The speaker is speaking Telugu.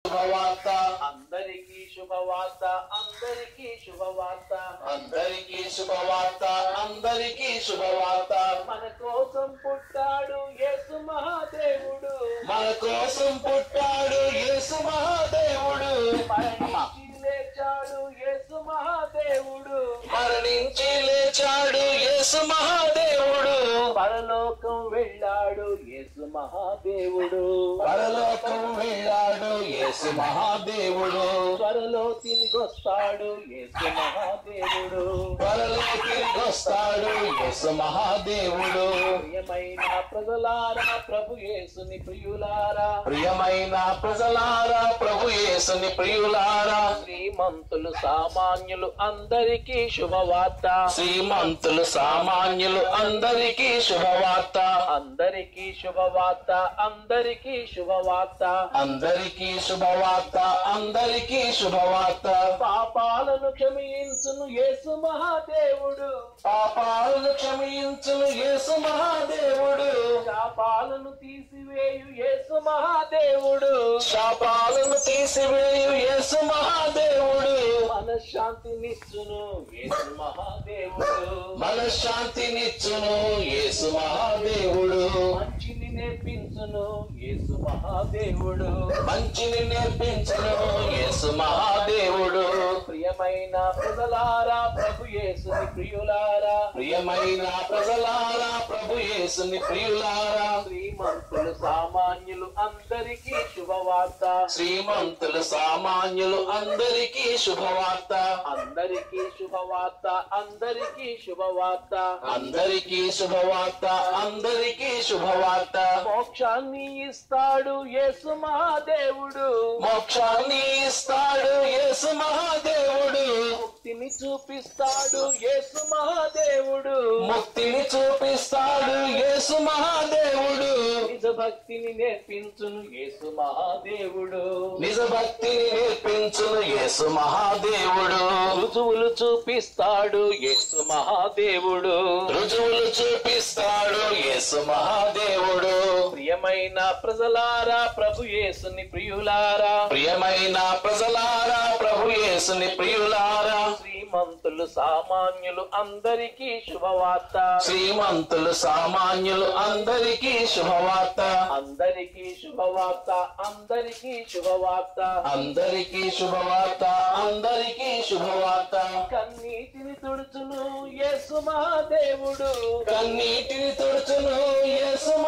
శుభవార్త అందరికీ శుభవార్త అందరికీ శుభవార్త అందరికీ శుభవార్త అందరికీ శుభవార్త మన కోసం పుట్టాడు యేసు మహాదేవుడు మన కోసం పుట్టాడు యేసు మహాదేవుడు మరణించి లేచాడు యేసు మహాదేవుడు మరణించి లేచాడు యేసు మహాదేవుడు పరలోకం వెళ్ళాడు యేసు మహాదేవుడు పరలోకం వెళ్ళాడు యేసు మహాదేవుడు త్వరలో తిరిగొస్తాడు యేసు మహాదేవుడు త్వరలో తిరిగొస్తాడు యేసు మహాదేవుడు ప్రియమైన ప్రజలారా ప్రభు యేసుని ప్రియులారా ప్రియమైన ప్రజలారా ప్రభు యేసుని ప్రియులారా శ్రీమంతులు సామాన్యులు అందరికీ శుభవార్త శ్రీమంతులు సామాన్యులు అందరికీ శుభవార్త అందరికీ శుభవార్త అందరికీ శుభవార్త అందరికీ శుభవార్త అందరికీ శుభవార్త పాపాలను క్షమించును యేసు మహాదేవుడు పాపాలను క్షమించును యేసు మహాదేవుడు శాపాలను తీసివేయు యేసు మహాదేవుడు శాపాలను తీసివేయు యేసు మహాదేవుడు మనశ్శాంతినిచ్చును యేసు మహాదేవుడు మనశ్శాంతినిచ్చును యేసు మహాదేవుడు మంచిని నేర్పించును యేసు మహాదేవుడు మంచిని నేర్పించును యేసు మహాదేవుడు ప్రియమైన ప్రజలారా ప్రభు యేసుని ప్రియులారా ప్రియమైన ప్రజలారా ప్రభు యేసుని ప్రియులారా శ్రీమంతులు సామాన్యులు అందరికీ శుభవార్త శ్రీమంతులు సామాన్యులు అందరికీ శుభవార్త అందరికీ శుభవార్త అందరికీ శుభవార్త అందరికీ శుభవార్త అందరికీ శుభవార్త మోక్షాన్ని ఇస్తాడు యేసు మహాదేవుడు మోక్షాన్ని ఇస్తాడు యేసు మహాదేవుడు ముక్తిని చూపిస్తాడు యేసు మహాదేవుడు ముక్తిని చూపిస్తాడు యేసు మహాదేవుడు నిజ భక్తిని నేర్పించును యేసు మహాదేవుడు నిజ భక్తిని నేర్పించును యేసు మహాదేవుడు రుజువులు చూపిస్తాడు యేసు మహాదేవుడు రుజువులు చూపిస్తాడు యేసు మహాదేవుడు ప్రియమైన ప్రజలారా ప్రభు యేసుని ప్రియులారా ప్రియమైన ప్రజలారా ప్రభు యేసుని ప్రియులారా శ్రీమంతులు సామాన్యులు అందరికీ శుభవార్త శ్రీమంతులు సామాన్యులు అందరికీ శుభవార్త అందరికీ శుభవార్త అందరికీ శుభవార్త అందరికీ శుభవార్త అందరికీ శుభవార్త కన్నీటిని తుడుచును యేసు మహాదేవుడు కన్నీటిని తుడుచును యేసు